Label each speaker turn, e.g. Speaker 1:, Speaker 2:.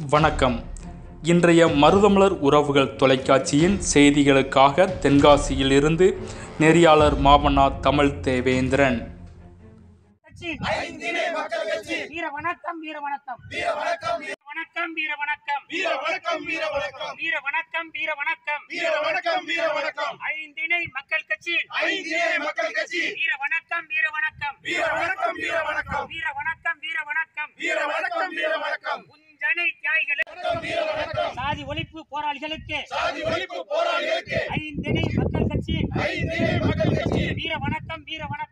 Speaker 1: வணக்கம் இன்றைய மருதமலர் உறவுகள் தொலைக்காட்சியின் செய்திகளுக்காக தென்காசியிலிருந்து நெறியாளர் மாமன்னா தமிழ் தேவேந்திரன்
Speaker 2: கட்சி வீர வணக்கம் வீர வணக்கம் வீர வணக்கம் வீர வணக்கம்
Speaker 3: வீர வணக்கம் வீர வணக்கம்
Speaker 2: வீர வணக்கம் வீர வணக்கம்
Speaker 3: வீர வணக்கம் வீர வணக்கம்
Speaker 2: ஐந்திணை மக்கள் கட்சி
Speaker 3: ஐந்திய மக்கள் கட்சி
Speaker 2: வீர வணக்கம் வீர வணக்கம்
Speaker 3: வீர வணக்கம் வீர வணக்கம்
Speaker 2: வீர வணக்கம் வீர வணக்கம்
Speaker 3: வீர வணக்கம் வீர வணக்கம்
Speaker 2: உஞ்சனை தியாகிகளுக்கு
Speaker 3: வீர வணக்கம்
Speaker 2: சாதி ஒழிப்பு போராளிகளுக்கு
Speaker 3: சாதி ஒழிப்பு போராளிகளுக்கு
Speaker 2: ஐந்திணை மக்கள் கட்சி
Speaker 3: ஐந்திய மக்கள் கட்சி
Speaker 2: வீர வணக்கம் வீர வணக்கம்